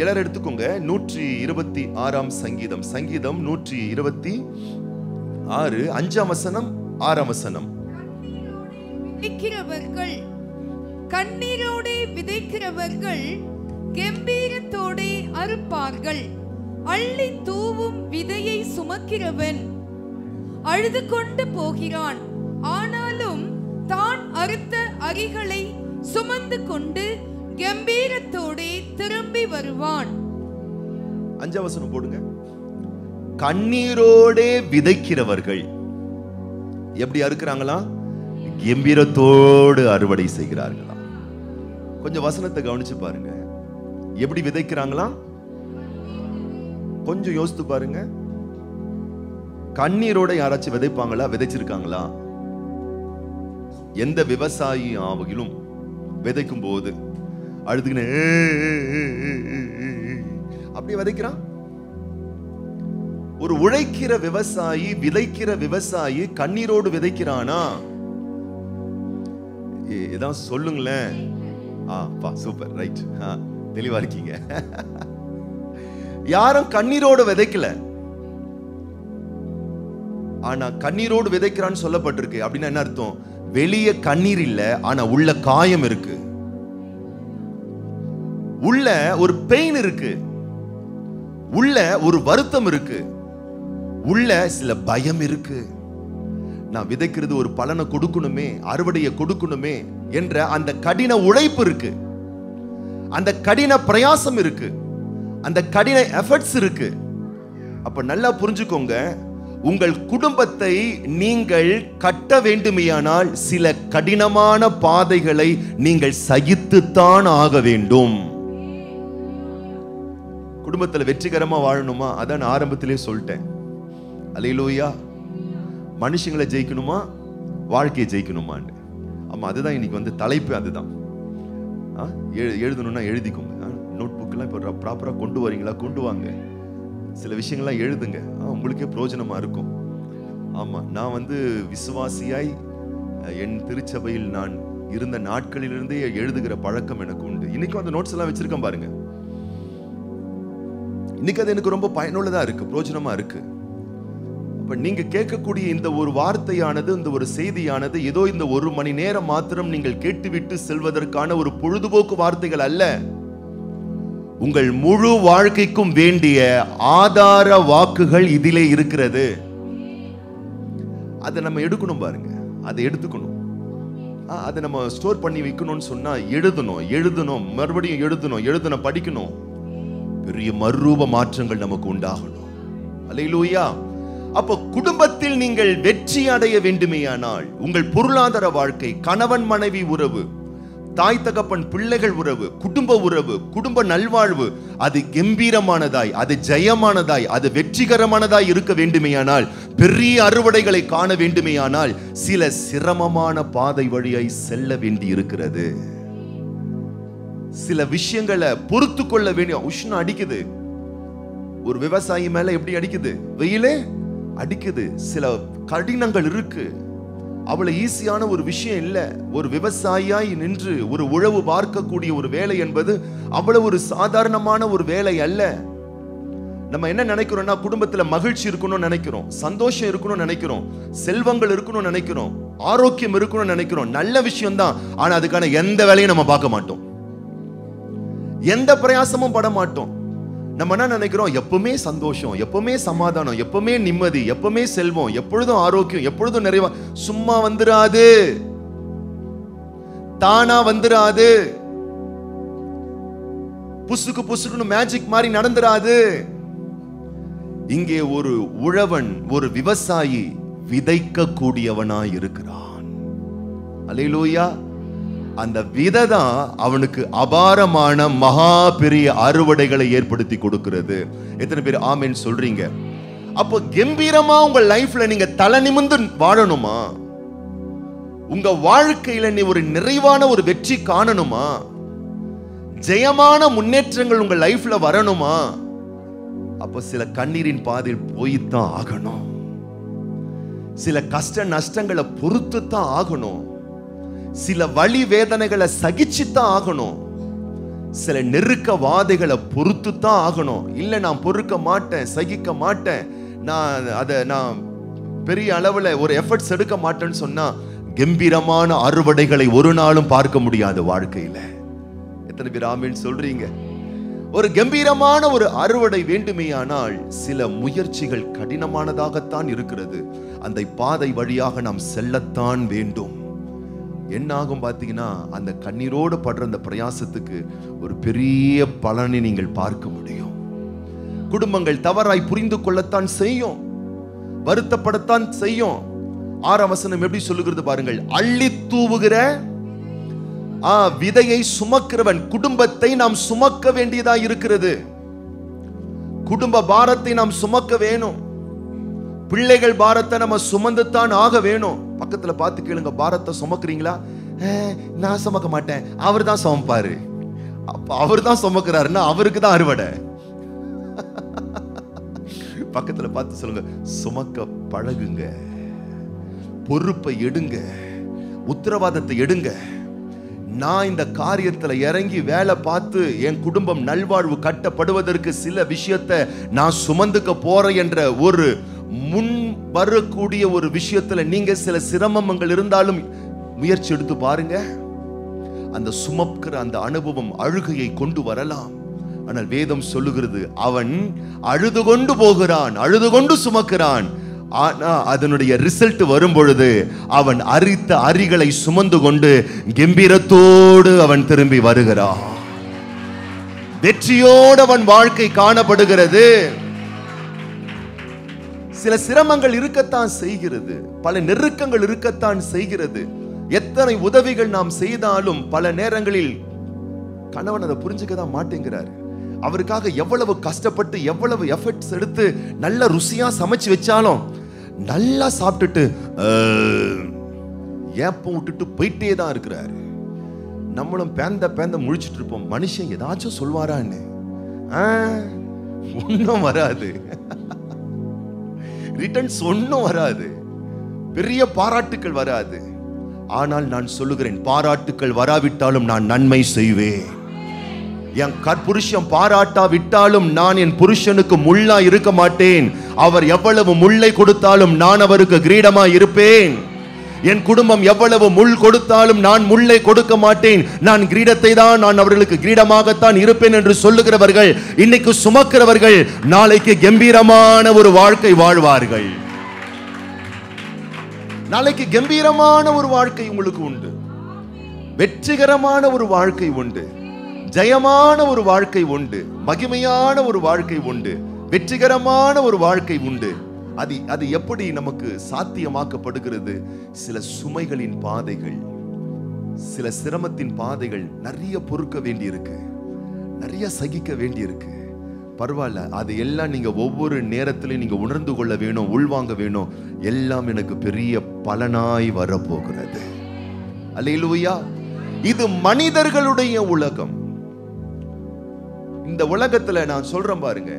எல்லாரும் எடுத்துக்கோங்க நூற்றி இருபத்தி ஆறாம் சங்கீதம் சங்கீதம் நூற்றி இருபத்தி ஆறு அஞ்சாம் வசனம் ஆறாம் வசனம் விதைக்கிறவர்கள் கண்ணீரோடே விதைக்கிறவர்கள் கெம்பீரத்தோடே அறுப்பார்கள் அள்ளி தூவும் விதையை சுமக்கிறவன் அழுது கொண்டு போகிறான் ஆனாலும் தான் அறுத்த அரிகளை சுமந்து கொண்டு கம்பீரத்தோடே திரும்பி வருவான் அஞ்சாம் வசனம் போடுங்க கண்ணீரோடே விதைக்கிறவர்கள் எப்படி அறுக்கிறாங்களா கம்பீரத்தோடு அறுவடை செய்கிறார்களா கொஞ்சம் வசனத்தை கவனிச்சு பாருங்க எப்படி விதைக்கிறாங்களா கொஞ்சம் யோசித்து பாருங்க கண்ணீரோட யாராச்சும் விதைப்பாங்களா விதைச்சிருக்காங்களா எந்த விவசாயி ஆவகிலும் விதைக்கும் போது அழுதுகினே அப்படி விதைக்கிறான் ஒரு உழைக்கிற விவசாயி விதைக்கிற விவசாயி கண்ணீரோடு விதைக்கிறானா ஏ- ஏதாவது சொல்லுங்களேன் ஆ பா சூப்பர் ரைட் தெளிவா இருக்கீங்க யாரும் கண்ணீரோடு விதைக்கல ஆனா கண்ணீரோடு விதைக்கிறான்னு சொல்லப்பட்டிருக்கு அப்படின்னா என்ன அர்த்தம் வெளியே கண்ணீர் இல்ல ஆனா உள்ள காயம் இருக்கு உள்ள ஒரு பெயின் இருக்கு உள்ள ஒரு வருத்தம் இருக்கு உள்ள சில பயம் இருக்கு நான் விதைக்கிறது ஒரு பலனை கொடுக்கணுமே அறுவடையை கொடுக்கணுமே என்ற அந்த கடின உழைப்பு இருக்கு அந்த கடின பிரயாசம் இருக்கு அந்த கடின எஃபர்ட்ஸ் இருக்கு அப்ப நல்லா புரிஞ்சுக்கோங்க உங்கள் குடும்பத்தை நீங்கள் கட்ட வேண்டுமேயானால் சில கடினமான பாதைகளை நீங்கள் சகித்துத்தான் ஆக வேண்டும் குடும்பத்துல வெற்றிகரமா வாழணுமா அதான் நான் ஆரம்பத்திலே சொல்லிட்டேன் அலையிலோயா மனுஷங்களை ஜெயிக்கணுமா வாழ்க்கையை ஜெயிக்கணுமான்னு ஆமா அதுதான் இன்னைக்கு வந்து தலைப்பு அதுதான் ஆ, எழு- எழுதணும்னா எழுதிக்கோங்க நோட் புக்கெல்லாம் இப்போ ப்ராப்பராக கொண்டு வரீங்களா கொண்டு வாங்க சில விஷயங்கள்லாம் எழுதுங்க ஆ, உங்களுக்கே பிரயோஜனமா இருக்கும் ஆமா நான் வந்து விசுவாசியாய் அஹ், என் திருச்சபையில் நான் இருந்த நாட்களிலிருந்தே எழுதுகிற பழக்கம் எனக்கு உண்டு இன்னைக்கும் அந்த நோட்ஸ் எல்லாம் வச்சிருக்கேன் பாருங்க இன்னைக்கு அது எனக்கு ரொம்ப பயனுள்ளதா இருக்கு பிரயோஜனமா இருக்கு அப்ப நீங்க கேட்கக்கூடிய இந்த ஒரு வார்த்தையானது இந்த ஒரு செய்தியானது ஏதோ இந்த ஒரு மணி நேரம் மாத்திரம் நீங்கள் கேட்டுவிட்டு செல்வதற்கான ஒரு பொழுதுபோக்கு வார்த்தைகள் அல்ல உங்கள் முழு வாழ்க்கைக்கும் வேண்டிய ஆதார வாக்குகள் இதிலே இருக்கிறது அதை நம்ம எடுக்கணும் பாருங்க அதை எடுத்துக்கணும் ஆ, அதை நம்ம ஸ்டோர் பண்ணி வைக்கணும்னு சொன்னா எழுதணும் எழுதணும் மறுபடியும் எழுதணும் எழுதணும் படிக்கணும் பெரிய மறுரூப மாற்றங்கள் நமக்கு உண்டாகணும் அல்லேலூயா அப்போ குடும்பத்தில் நீங்கள் வெற்றி அடைய வேண்டுமேயானால் உங்கள் பொருளாதார வாழ்க்கை கணவன் மனைவி உறவு தாய் தகப்பன் பிள்ளைகள் உறவு குடும்ப உறவு குடும்ப நல்வாழ்வு அது கம்பீரமானதாய் அது ஜெயமானதாய் அது வெற்றிகரமானதாய் இருக்க வேண்டுமேயானால் பெரிய அறுவடைகளை காண வேண்டுமேயானால் சில சிரமமான பாதை வழியாய் செல்ல வேண்டி இருக்கிறது சில விஷயங்களை பொறுத்து கொள்ள வேண்டிய உஷ்ணம் அடிக்குது ஒரு விவசாயி மேல எப்படி அடிக்குது வெயிலே அடிக்குது சில கடினங்கள் இருக்கு அவ்வளவு ஈஸியான ஒரு விஷயம் இல்ல ஒரு விவசாயியாய் நின்று ஒரு உழவு பார்க்கக்கூடிய ஒரு வேலை என்பது அவ்வளவு ஒரு சாதாரணமான ஒரு வேலை அல்ல நம்ம என்ன நினைக்கிறோம்னா குடும்பத்துல மகிழ்ச்சி இருக்கணும்னு நினைக்கிறோம் சந்தோஷம் இருக்கணும்னு நினைக்கிறோம் செல்வங்கள் இருக்கணும்னு நினைக்கிறோம் ஆரோக்கியம் இருக்கணும்னு நினைக்கிறோம் நல்ல விஷயம் தான் ஆனா அதுக்கான எந்த வேலையும் நம்ம பார்க்க மாட்டோம் எந்த பிரயாசமும் பட மாட்டோம் நம்ம என்ன நினைக்கிறோம் எப்பவுமே சந்தோஷம் எப்பவுமே சமாதானம் எப்பவுமே நிம்மதி எப்பவுமே செல்வம் எப்பொழுதும் ஆரோக்கியம் எப்பொழுதும் நிறைவா சும்மா வந்துராது தானா வந்துராது புசுக்கு புசுக்குன்னு மேஜிக் மாதிரி நடந்துராது இங்கே ஒரு உழவன் ஒரு விவசாயி விதைக்க கூடியவனாய் இருக்கிறான் அலையிலூயா அந்த விதை தான் அவனுக்கு அபாரமான மகா பெரிய அறுவடைகளை ஏற்படுத்தி கொடுக்கிறது எத்தனை பேர் ஆமென் சொல்றீங்க அப்போ கம்பீரமா உங்க லைஃப்ல நீங்க தலை நிமிர்ந்து வாழணுமா உங்க வாழ்க்கையில நீ ஒரு நிறைவான ஒரு வெற்றி காணணுமா ஜெயமான முன்னேற்றங்கள் உங்க லைஃப்ல வரணுமா அப்ப சில கண்ணீரின் பாதையில் போய்த்தான் ஆகணும் சில கஷ்ட நஷ்டங்களை பொறுத்து தான் ஆகணும் சில வழி வேதனைகளை சகிச்சுத்தான் ஆகணும் சில நெருக்க வாதைகளை பொறுத்து தான் ஆகணும் இல்லை நான் பொறுக்க மாட்டேன் சகிக்க மாட்டேன் நான் அதை நான் பெரிய அளவில் ஒரு எஃபர்ட்ஸ் எடுக்க மாட்டேன்னு சொன்னா கம்பீரமான அறுவடைகளை ஒரு நாளும் பார்க்க முடியாது வாழ்க்கையில எத்தனை பேர் ஆமீன் சொல்றீங்க ஒரு கம்பீரமான ஒரு அறுவடை வேண்டுமேயானால் சில முயற்சிகள் கடினமானதாகத்தான் இருக்கிறது அந்த பாதை வழியாக நாம் செல்லத்தான் வேண்டும் என்ன ஆகும் பார்த்தீங்கன்னா அந்த கண்ணீரோடு படுற அந்த பிரயாசத்துக்கு ஒரு பெரிய பலனை நீங்கள் பார்க்க முடியும் குடும்பங்கள் தவறாய் புரிந்து கொள்ளத்தான் செய்யும் வருத்தப்படத்தான் செய்யும் ஆறாம் வசனம் எப்படி சொல்லுகிறது பாருங்கள் அள்ளி தூவுகிற ஆ விதையை சுமக்கிறவன் குடும்பத்தை நாம் சுமக்க வேண்டியதா இருக்கிறது குடும்ப பாரத்தை நாம் சுமக்க வேணும் பிள்ளைகள் பாரத்தை நம்ம சுமந்துத்தான் ஆக வேணும் பக்கத்துல பார்த்து கேளுங்க பாரத்தை சுமக்கிறீங்களா "அஹ், நான் சுமக்க மாட்டேன் அவர் தான் சுமப்பாரு அப்ப அவர் தான் சுமக்கிறாருன்னா அவருக்கு தான் அறுவடை பக்கத்துல பார்த்து சொல்லுங்க சுமக்க பழகுங்க பொறுப்பை எடுங்க உத்தரவாதத்தை எடுங்க நான் இந்த காரியத்துல இறங்கி வேலை பார்த்து என் குடும்பம் நல்வாழ்வு கட்டப்படுவதற்கு சில விஷயத்தை நான் சுமந்துக்க போறேன் என்ற ஒரு முன் வரக்கூடிய ஒரு விஷயத்துல நீங்க சில சிரமங்கள் இருந்தாலும் முயற்சி எடுத்து பாருங்க அந்த சுமக்கிற அந்த அனுபவம் அழுகையை கொண்டு வரலாம் ஆனால் வேதம் சொல்லுகிறது அவன் அழுது கொண்டு போகிறான் அழுது கொண்டு சுமக்கிறான் ஆனா அதனுடைய ரிசல்ட் வரும் பொழுது அவன் அரித்த அரிகளை சுமந்து கொண்டு கம்பீரத்தோடு அவன் திரும்பி வருகிறான் வெற்றியோடு அவன் வாழ்க்கை காணப்படுகிறது சில சிரமங்கள் இருக்கத்தான் செய்கிறது பல நெருக்கங்கள் இருக்கத்தான் செய்கிறது எத்தனை உதவிகள் நாம் செய்தாலும் பல நேரங்களில் கணவன் அதை புரிஞ்சுக்க தான் மாட்டேங்கிறார் அவருக்காக எவ்வளவு கஷ்டப்பட்டு எவ்வளவு எஃபர்ட்ஸ் எடுத்து நல்ல ருசியா சமைச்சு வச்சாலும் நல்லா சாப்பிட்டுட்டு "அஹ், ஏப்பம் விட்டுட்டு போயிட்டே தான் இருக்கிறாரு நம்மளும் பேந்த பேந்த முழிச்சிட்டு இருப்போம் மனுஷன் ஏதாச்சும் சொல்வாரான்னு ஒன்றும் வராது ரிட்டர்ன்ஸ் ஒன்றும் வராது பெரிய பாராட்டுக்கள் வராது ஆனால் நான் சொல்லுகிறேன் பாராட்டுக்கள் வராவிட்டாலும் நான் நன்மை செய்வேன் என் கற்புருஷன் பாராட்டா விட்டாலும் நான் என் புருஷனுக்கு முள்ளா இருக்க மாட்டேன் அவர் எவ்வளவு முள்ளை கொடுத்தாலும் நான் அவருக்கு கிரீடமா இருப்பேன் என் குடும்பம் எவ்வளவு முள் கொடுத்தாலும் நான் முள்ளை கொடுக்க மாட்டேன் நான் கிரீடத்தை தான் நான் அவர்களுக்கு கிரீடமாகத்தான் இருப்பேன் என்று சொல்லுகிறவர்கள் இன்னைக்கு சுமக்கிறவர்கள் நாளைக்கு கம்பீரமான ஒரு வாழ்க்கை வாழ்வார்கள் நாளைக்கு கம்பீரமான ஒரு வாழ்க்கை உங்களுக்கு உண்டு வெற்றிகரமான ஒரு வாழ்க்கை உண்டு ஜெயமான ஒரு வாழ்க்கை உண்டு மகிமையான ஒரு வாழ்க்கை உண்டு வெற்றிகரமான ஒரு வாழ்க்கை உண்டு அது அது எப்படி நமக்கு சாத்தியமாக்கப்படுகிறது சில சுமைகளின் பாதைகள் சில சிரமத்தின் பாதைகள் நிறைய பொறுக்க வேண்டியிருக்கு நிறைய சகிக்க வேண்டியிருக்கு பரவாயில்ல அது எல்லாம் நீங்க ஒவ்வொரு நேரத்திலையும் நீங்க உணர்ந்து கொள்ள வேணும் உள்வாங்க வேணும் எல்லாம் எனக்கு பெரிய பலனாய் வரப்போகிறது அல்லேலூயா இது மனிதர்களுடைய உலகம் இந்த உலகத்துல நான் சொல்றேன் பாருங்க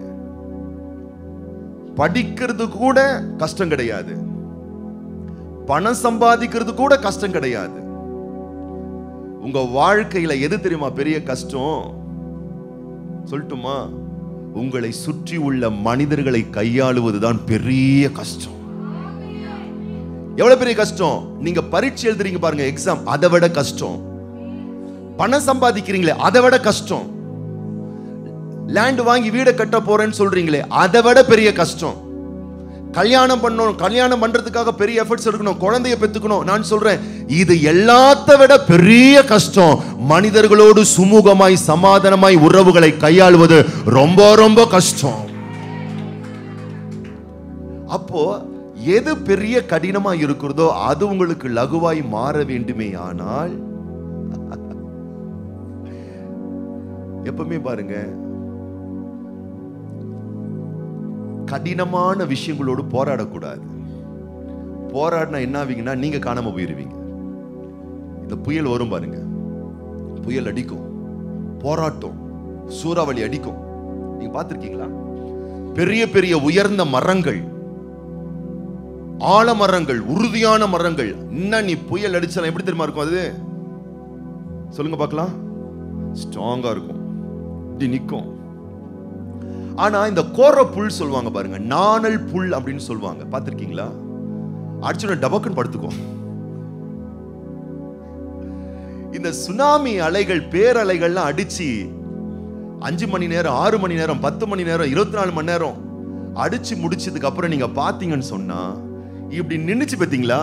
படிக்கிறது கூட கஷ்டம் கிடையாது பணம் சம்பாதிக்கிறது கூட கஷ்டம் கிடையாது உங்க வாழ்க்கையில எது தெரியுமா பெரிய கஷ்டம் சொல்லட்டுமா உங்களை சுற்றி உள்ள மனிதர்களை கையாளுவதுதான் பெரிய கஷ்டம் எவ்வளவு பெரிய கஷ்டம் நீங்க பரீட்சை எழுதுறீங்க பாருங்க எக்ஸாம் அதை விட கஷ்டம் பணம் சம்பாதிக்கிறீங்களே அதை விட கஷ்டம் லேண்ட் வாங்கி வீடை கட்ட போறேன்னு சொல்றீங்களே அதை விட பெரிய கஷ்டம் கல்யாணம் பண்ணணும் கல்யாணம் பண்றதுக்காக பெரிய எஃபர்ட்ஸ் எடுக்கணும் குழந்தைய பெத்துக்கணும் நான் சொல்றேன் இது எல்லாத்த விட பெரிய கஷ்டம் மனிதர்களோடு சுமூகமாய் சமாதானமாய் உறவுகளை கையாளுவது ரொம்ப ரொம்ப கஷ்டம் அப்போ எது பெரிய கடினமா இருக்கிறதோ அது உங்களுக்கு லகுவாய் மாற வேண்டுமே ஆனால் எப்பவுமே பாருங்க கடினமான விஷயங்களோடு போராடக்கூடாது போராடினா என்ன ஆவீங்கன்னா நீங்க காணாம போயிருவீங்க இந்த புயல் வரும் பாருங்க புயல் அடிக்கும் போராட்டம் சூறாவளி அடிக்கும் நீங்க பார்த்திருக்கீங்களா பெரிய பெரிய உயர்ந்த மரங்கள் ஆலமரங்கள் உறுதியான மரங்கள் இன்னும் நீ புயல் அடிச்சாலும் எப்படி தெரியுமா இருக்கும் அது சொல்லுங்க பார்க்கலாம் ஸ்ட்ராங்கா இருக்கும் இப்படி நிக்கும் ஆனா இந்த கோர புல் சொல்லுவாங்க பாருங்க நாணல் புல் அப்படின்னு சொல்லுவாங்க பார்த்திருக்கீங்களா அடிச்சுன டபக்குன்னு படுத்துக்கும் இந்த சுனாமி அலைகள் பேரலைகள்லாம் அடிச்சு அஞ்சு மணி நேரம் ஆறு மணி நேரம் பத்து மணி நேரம் இருபத்தி நாலு மணி நேரம் அடிச்சு முடிச்சதுக்கு அப்புறம் நீங்க பாத்தீங்கன்னு சொன்னா இப்படி நின்னுச்சு பாத்தீங்களா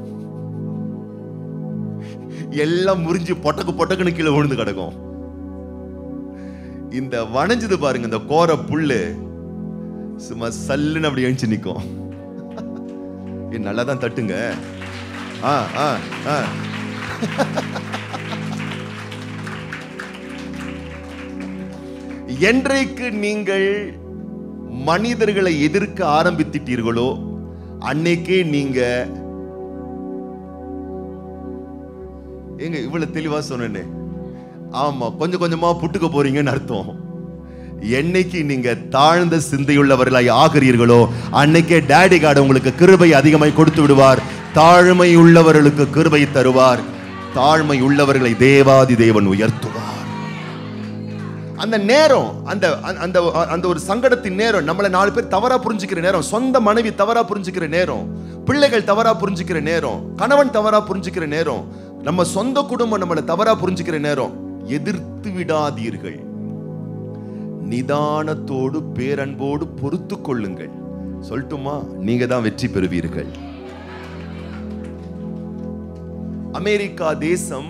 எல்லாம் முறிஞ்சு பொட்டக்கு பொட்டக்குன்னு கீழே விழுந்து கிடக்கும் இந்த வணைஞ்சது பாருங்க இந்த கோர புல்லு சும்மா சல்லுன்னு அப்படி எழுந்து நிக்கும் ஏ நல்லா தான் தட்டுங்க ஆ ஆ ஆ என்றைக்கு நீங்கள் மனிதர்களை எதிர்க்க ஆரம்பித்திட்டீர்களோ அன்னைக்கே நீங்க ஏங்க இவ்வளவு தெளிவா சொன்னேனே ஆமா கொஞ்சம் கொஞ்சமா புட்டுக்க போறீங்கன்னு அர்த்தம் என்னைக்கு நீங்க தாழ்ந்த சிந்தையுள்ளவர்களாய் ஆகிறீர்களோ அன்னைக்கே டேடி கார்டு உங்களுக்கு கிருபை அதிகமாய் கொடுத்து விடுவார் தாழ்மை உள்ளவர்களுக்கு கிருபை தருவார் தாழ்மை உள்ளவர்களை தேவாதி தேவன் உயர்த்துவார் அந்த நேரம் அந்த அந்த அந்த ஒரு சங்கடத்தின் நேரம் நம்மளை நாலு பேர் தவறா புரிஞ்சுக்கிற நேரம் சொந்த மனைவி தவறா புரிஞ்சுக்கிற நேரம் பிள்ளைகள் தவறா புரிஞ்சுக்கிற நேரம் கணவன் தவறா புரிஞ்சுக்கிற நேரம் நம்ம சொந்த குடும்பம் நம்மளை தவறா புரிஞ்சுக்கிற நேரம் எதிர்த்து விடாதீர்கள் நிதானத்தோடு பேரன்போடு பொறுத்து கொள்ளுங்கள் சொல்லட்டுமா நீங்க தான் வெற்றி பெறுவீர்கள் அமெரிக்கா தேசம்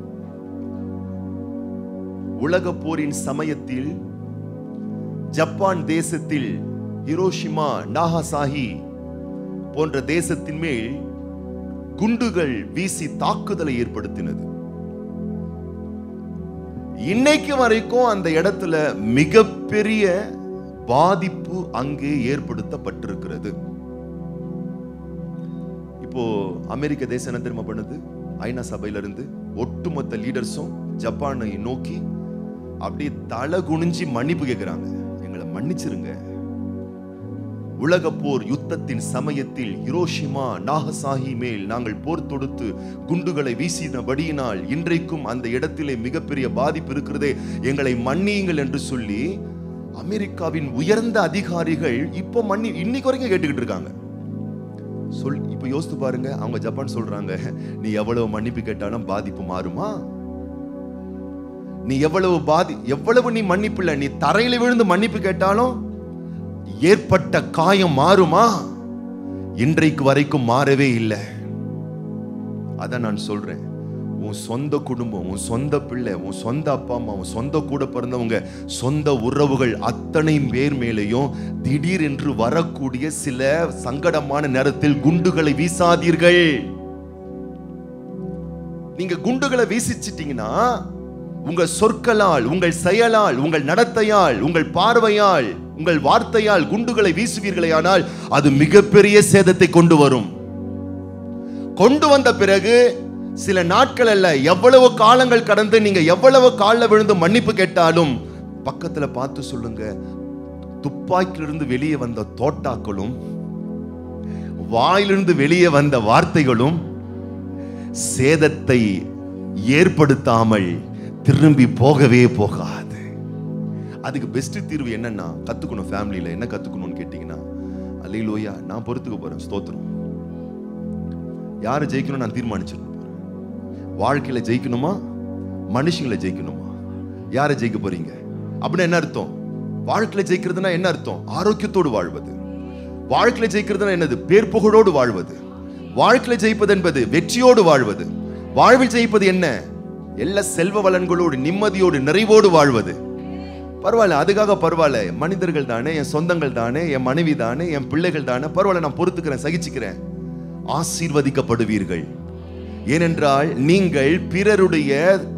உலக போரின் சமயத்தில் ஜப்பான் தேசத்தில் ஹிரோஷிமா நாகசாகி போன்ற தேசத்தின் மேல் குண்டுகள் வீசி தாக்குதலை ஏற்படுத்தினது இன்னைக்கு வரைக்கும் அந்த இடத்துல மிகப்பெரிய பாதிப்பு அங்கே ஏற்படுத்தப்பட்டிருக்கிறது இப்போ அமெரிக்க தேசம் என்ன தெரியுமா பண்ணுது ஐநா சபையில இருந்து ஒட்டுமொத்த லீடர்ஸும் ஜப்பானை நோக்கி அப்படியே தலை குனிஞ்சு மன்னிப்பு கேட்கிறாங்க எங்களை மன்னிச்சிருங்க உலக போர் யுத்தத்தின் சமயத்தில் ஹிரோஷிமா நாகசாகி மேல் நாங்கள் போர் தொடுத்து குண்டுகளை வீசினபடியினால் இன்றைக்கும் அந்த இடத்திலே மிகப்பெரிய பாதிப்பு இருக்கிறதே எங்களை மன்னியுங்கள் என்று சொல்லி அமெரிக்காவின் உயர்ந்த அதிகாரிகள் இப்போ மன்னி இன்னைக்கு வரைக்கும் கேட்டுக்கிட்டு இருக்காங்க சொல் இப்ப யோசித்து பாருங்க அவங்க ஜப்பான் சொல்றாங்க நீ எவ்வளவு மன்னிப்பு கேட்டாலும் பாதிப்பு மாறுமா நீ எவ்வளவு பாதி எவ்வளவு நீ மன்னிப்பு இல்ல நீ தரையில விழுந்து மன்னிப்பு கேட்டாலும் ஏற்பட்ட காயம் மாறுமா இன்றைக்கு வரைக்கும் மாறவே இல்லை அதான் நான் சொல்றேன் உன் சொந்த குடும்பம் உன் சொந்த பிள்ளை உன் சொந்த அப்பா அம்மா உன் சொந்த கூட பிறந்தவங்க சொந்த உறவுகள் அத்தனை பேர் மேலேயும் திடீர் என்று வரக்கூடிய சில சங்கடமான நேரத்தில் குண்டுகளை வீசாதீர்கள் நீங்க குண்டுகளை வீசிச்சிட்டீங்கன்னா உங்க சொற்களால் உங்கள் செயலால் உங்கள் நடத்தையால் உங்கள் பார்வையால் உங்கள் வார்த்தையால் குண்டுகளை வீசுவீர்களே ஆனால் அது மிகப்பெரிய சேதத்தை கொண்டு வரும் கொண்டு வந்த பிறகு சில நாட்கள் அல்ல எவ்வளவு காலங்கள் கடந்து நீங்க எவ்வளவு காலில் விழுந்து மன்னிப்பு கேட்டாலும் பக்கத்துல பார்த்து சொல்லுங்க துப்பாக்கியிலிருந்து வெளியே வந்த தோட்டாக்களும் வாயிலிருந்து வெளியே வந்த வார்த்தைகளும் சேதத்தை ஏற்படுத்தாமல் திரும்பி போகவே போகாது அதுக்கு பெஸ்ட் தீர்வு என்னன்னா கத்துக்கணும் ஃபேமிலியில என்ன கத்துக்கணும்னு கேட்டீங்கன்னா அல்லையிலோயா நான் பொறுத்துக்க போறேன் ஸ்தோத்திரம் யாரை ஜெயிக்கணும் நான் தீர்மானிச்சிருக்கேன் வாழ்க்கையில ஜெயிக்கணுமா மனுஷங்களை ஜெயிக்கணுமா யாரை ஜெயிக்க போறீங்க அப்படின்னா என்ன அர்த்தம் வாழ்க்கையில ஜெயிக்கிறதுனா என்ன அர்த்தம் ஆரோக்கியத்தோடு வாழ்வது வாழ்க்கையில ஜெயிக்கிறதுனா என்னது பேர் புகழோடு வாழ்வது வாழ்க்கையில ஜெயிப்பது என்பது வெற்றியோடு வாழ்வது வாழ்வில் ஜெயிப்பது என்ன எல்லா செல்வ வளன்களோடு நிம்மதியோடு நிறைவோடு வாழ்வது பரவாயில்ல அதுக்காக பரவாயில்ல மனிதர்கள் தானே என் சொந்தங்கள் தானே என் மனைவி தானே என் பிள்ளைகள் தானே பரவாயில்ல நான் பொறுத்துக்கிறேன் சகிச்சுக்கிறேன் ஆசீர்வதிக்கப்படுவீர்கள் ஏனென்றால் நீங்கள் பிறருடைய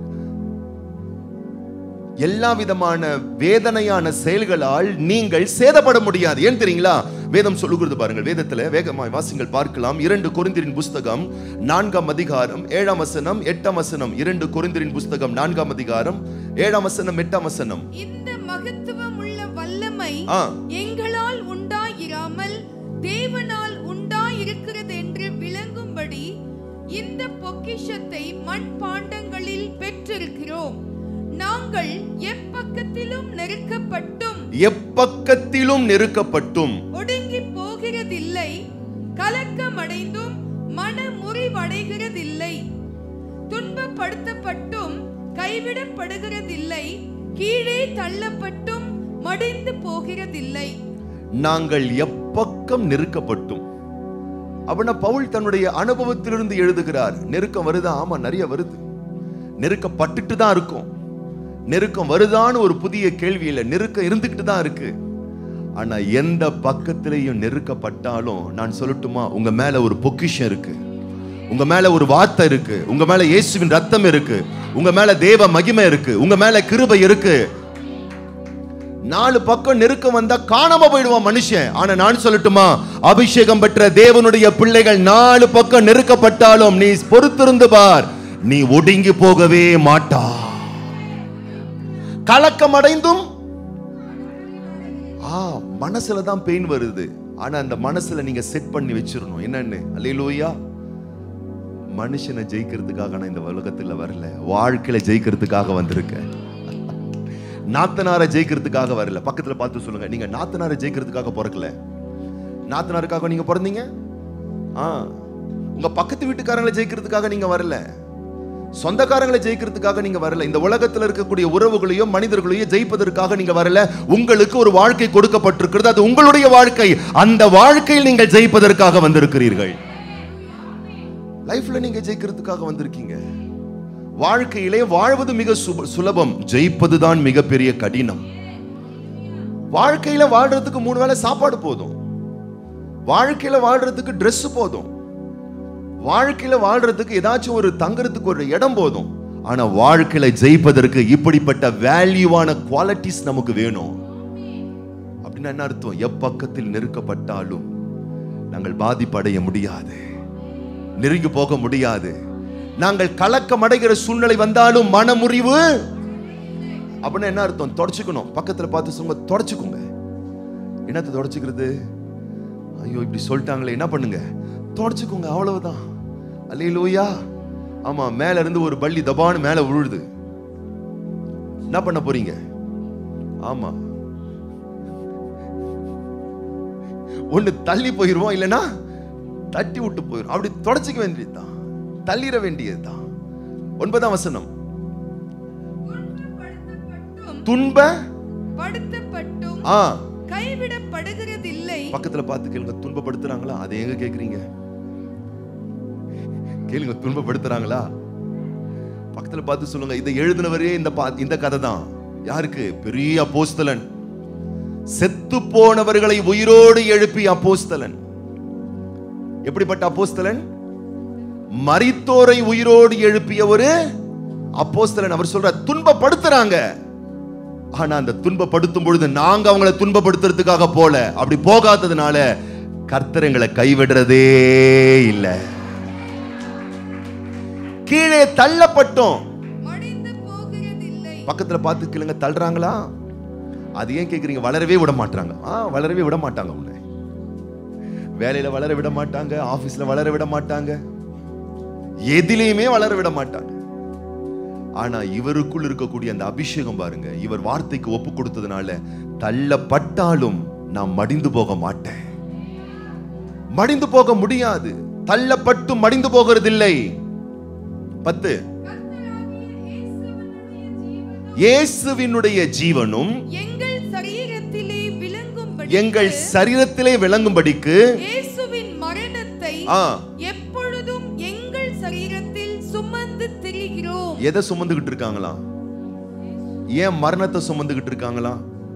எல்லா விதமான வேதனையான செயல்களால் நீங்கள் சேதப்பட முடியாது ஏன் தெரியுங்களா வேதம் சொல்லுகிறது பாருங்கள் வேதத்துல வேகமாய் வாசிங்கள் பார்க்கலாம் இரண்டு கொரிந்திரின் புஸ்தகம் நான்காம் அதிகாரம் ஏழாம் வசனம் எட்டாம் வசனம் இரண்டு கொரிந்திரின் புஸ்தகம் நான்காம் அதிகாரம் ஏழாம் வசனம் எட்டாம் வசனம் இந்த மகத்துவம் உள்ள வல்லமை ஆ எங்களால் உண்டாயிராமல் தேவனால் உண்டாயிருக்கிறது என்று விளங்கும்படி இந்த பொக்கிஷத்தை மண் பாண்டங்களில் பெற்றிருக்கிறோம் நாங்கள் எப்பக்கத்திலும் நெருக்கப்பட்டும் எப்பக்கத்திலும் நெருக்கப்பட்டும் ஒடுங்கி போகிறதில்லை கலக்கமடைந்தும் மன முறிவடைகிறதில்லை துன்பப்படுத்தப்பட்டும் கைவிடப்படுகிறதில்லை கீழே தள்ளப்பட்டும் மடிந்து போகிறதில்லை நாங்கள் எப்பக்கம் நெருக்கப்பட்டும் அப்படின்னா பவுல் தன்னுடைய அனுபவத்திலிருந்து எழுதுகிறார் நெருக்கம் வருதா ஆமா நிறைய வருது நெருக்கப்பட்டுட்டு தான் இருக்கும் நெருக்கம் வருதான்னு ஒரு புதிய கேள்வி இல்லை நெருக்கம் இருந்துகிட்டு தான் இருக்கு ஆனா எந்த பக்கத்திலையும் நெருக்கப்பட்டாலும் நான் சொல்லட்டுமா உங்க மேல ஒரு பொக்கிஷம் இருக்கு உங்க மேல ஒரு வார்த்தை இருக்கு உங்க மேல இயேசுவின் ரத்தம் இருக்கு உங்க மேல தேவ மகிமை இருக்கு உங்க மேல கிருபை இருக்கு நாலு பக்கம் நெருக்கம் வந்தா காணாம போயிடுவான் மனுஷன் ஆனா நான் சொல்லட்டுமா அபிஷேகம் பெற்ற தேவனுடைய பிள்ளைகள் நாலு பக்கம் நெருக்கப்பட்டாலும் நீ பொறுத்திருந்து பார் நீ ஒடுங்கி போகவே மாட்டா கலக்கம் அடைந்தும் ஆ மனசுல தான் பெயின் வருது ஆனா அந்த மனசுல நீங்க செட் பண்ணி வச்சிரணும் என்னன்னு அல்லேலூயா மனுஷனை ஜெயிக்கிறதுக்காக நான் இந்த உலகத்துல வரல வாழ்க்கையில ஜெயிக்கிறதுக்காக வந்திருக்கேன் நாத்தனாரை ஜெயிக்கிறதுக்காக வரல பக்கத்துல பார்த்து சொல்லுங்க நீங்க நாத்தனாரை ஜெயிக்கிறதுக்காக பிறக்கல நாத்தனாருக்காக நீங்க பிறந்தீங்க ஆ உங்க பக்கத்து வீட்டுக்காரங்களை ஜெயிக்கிறதுக்காக நீங்க வரல சொந்தக்காரங்களை ஜெயிக்கிறதுக்காக நீங்க வரல இந்த உலகத்துல இருக்கக்கூடிய உறவுகளையோ மனிதர்களையோ ஜெயிப்பதற்காக நீங்க வரல உங்களுக்கு ஒரு வாழ்க்கை கொடுக்கப்பட்டிருக்கிறது அது உங்களுடைய வாழ்க்கை அந்த வாழ்க்கையில் நீங்கள் ஜெயிப்பதற்காக வந்திருக்கிறீர்கள் லைஃப்ல நீங்க ஜெயிக்கிறதுக்காக வந்திருக்கீங்க வாழ்க்கையிலே வாழ்வது மிக சுப- சுலபம் ஜெயிப்பதுதான் மிகப்பெரிய கடினம் வாழ்க்கையில வாழ்றதுக்கு மூணு வேளை சாப்பாடு போதும் வாழ்க்கையில வாழ்றதுக்கு Dress போதும் வாழ்க்கையில வாழ்றதுக்கு ஏதாச்சும் ஒரு தங்குறதுக்கு ஒரு இடம் போதும் ஆனா வாழ்க்கையில ஜெயிப்பதற்கு இப்படிப்பட்ட வேல்யூவான குவாலிட்டிஸ் நமக்கு வேணும் அப்படின்னா என்ன அர்த்தம் எப்பக்கத்தில் நெருக்கப்பட்டாலும் நாங்கள் பாதிப்படைய முடியாது நெருங்கி போக முடியாது நாங்கள் கலக்கம் அடைகிற சூழ்நிலை வந்தாலும் மனமுறிவு அப்படின்னா என்ன அர்த்தம் தொடச்சுக்கணும் பக்கத்துல பார்த்து சொல்லுங்க தொடச்சுக்கோங்க என்னத்தை தொடச்சுக்கிறது ஐயோ இப்படி சொல்லிட்டாங்களே என்ன பண்ணுங்க தொடச்சுக்கோங்க அவ்வளவுதான் அல்லையிலூயா ஆமா மேல இருந்து ஒரு பள்ளி தபான்னு மேல விழுது என்ன பண்ண போறீங்க ஆமா ஒண்ணு தள்ளி போயிருவோம் இல்லைன்னா தட்டி விட்டு போயிடும் அப்படி தொடச்சிக்க வேண்டியதுதான் தள்ளிட வேண்டியதுதான் ஒன்பதாம் வசனம் துன்பப்படுத்தப்பட்டும் துன்ப படுத்தப்பட்டும் ஆ கைவிடப்படுகிறதில்லை பக்கத்துல பார்த்து கேளுங்க துன்பப்படுத்துறாங்களா அதை எங்க கேக்குறீங்க கேளுங்க துன்பப்படுத்துறாங்களா பக்கத்துல பார்த்து சொல்லுங்க இதை எழுதினவரே இந்த பா- இந்த கதை தான் யாருக்கு பெரிய அப்போஸ்தலன் செத்து போனவர்களை உயிரோடு எழுப்பி அப்போஸ்தலன் எப்படிப்பட்ட அப்போஸ்தலன் மரித்தோரை உயிரோடு எழுப்பிய ஒரு அப்போஸ்தலன் அவர் சொல்ற துன்பப்படுத்துறாங்க ஆனா அந்த துன்பப்படுத்தும் பொழுது நாங்க அவங்கள துன்பப்படுத்துறதுக்காக போல அப்படி போகாததுனால கர்த்தர் எங்களை கைவிடுறதே இல்லை கீழே தள்ளப்பட்டோம் மடிந்து போகிறதில்லை பக்கத்துல பார்த்து கேளுங்க தள்ளுறாங்களா அது ஏன் கேக்குறீங்க வளரவே விட மாட்டாங்க ஆ வளரவே விட மாட்டாங்க உன்னை வேலையில வளர விட மாட்டாங்க ஆபீஸ்ல வளர விட மாட்டாங்க எதிலையுமே வளர விட மாட்டாங்க ஆனா இவருக்குள் இருக்கக்கூடிய அந்த அபிஷேகம் பாருங்க இவர் வார்த்தைக்கு ஒப்பு கொடுத்ததுனால தள்ளப்பட்டாலும் நான் மடிந்து போக மாட்டேன் மடிந்து போக முடியாது தள்ளப்பட்டு மடிந்து போகிறதில்லை பத்து இயேசுவினுடைய ஜீவனும் எங்கள் சரீரத்திலே விளங்கும்படி எங்கள் சரீரத்திலே விளங்கும்படிக்கு இயேசுவின் மரணத்தை ஆ எப்பொழுதும் எங்கள் சரீரத்தில் சுமந்து திரிகிறோம் எதை சுமந்துகிட்டு இருக்காங்களா ஏன் மரணத்தை சுமந்துகிட்டு இருக்காங்களா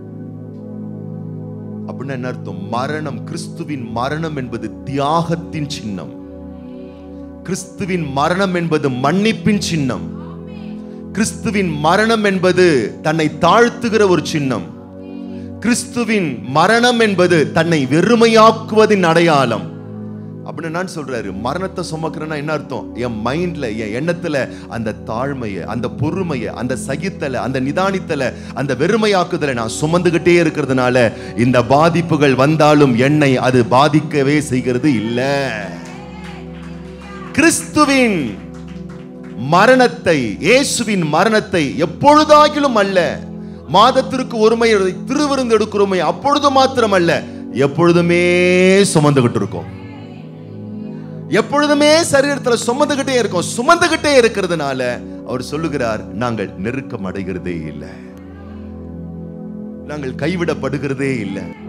அப்படின்னா என்ன அர்த்தம் மரணம் கிறிஸ்துவின் மரணம் என்பது தியாகத்தின் சின்னம் கிறிஸ்துவின் மரணம் என்பது மன்னிப்பின் சின்னம் கிறிஸ்துவின் மரணம் என்பது தன்னை தாழ்த்துகிற ஒரு சின்னம் கிறிஸ்துவின் மரணம் என்பது தன்னை வெறுமையாக்குவதின் அடையாளம் அப்படின்னு நான் சொல்றாரு மரணத்தை சுமக்கிறேன்னா என்ன அர்த்தம் என் மைண்ட்ல என் எண்ணத்துல அந்த தாழ்மையை அந்த பொறுமையை அந்த சகித்தலை அந்த நிதானித்தலை அந்த வெறுமையாக்குதலை நான் சுமந்துகிட்டே இருக்கிறதுனால இந்த பாதிப்புகள் வந்தாலும் என்னை அது பாதிக்கவே செய்கிறது இல்லை கிறிஸ்துவின் மரணத்தை இயேசுவின் மரணத்தை எப்பொழுதாகிலும் அல்ல மாதத்திற்கு ஒருமை திருவிருந்து எடுக்கிறோமே அப்பொழுது மாத்திரமல்ல எப்பொழுதுமே சுமந்துகிட்டு இருக்கோம் எப்பொழுதுமே சரீரத்துல சுமந்துகிட்டே இருக்கோம் சுமந்துகிட்டே இருக்கிறதுனால அவர் சொல்லுகிறார் நாங்கள் நெருக்கம் அடைகிறதே இல்லை நாங்கள் கைவிடப்படுகிறதே இல்லை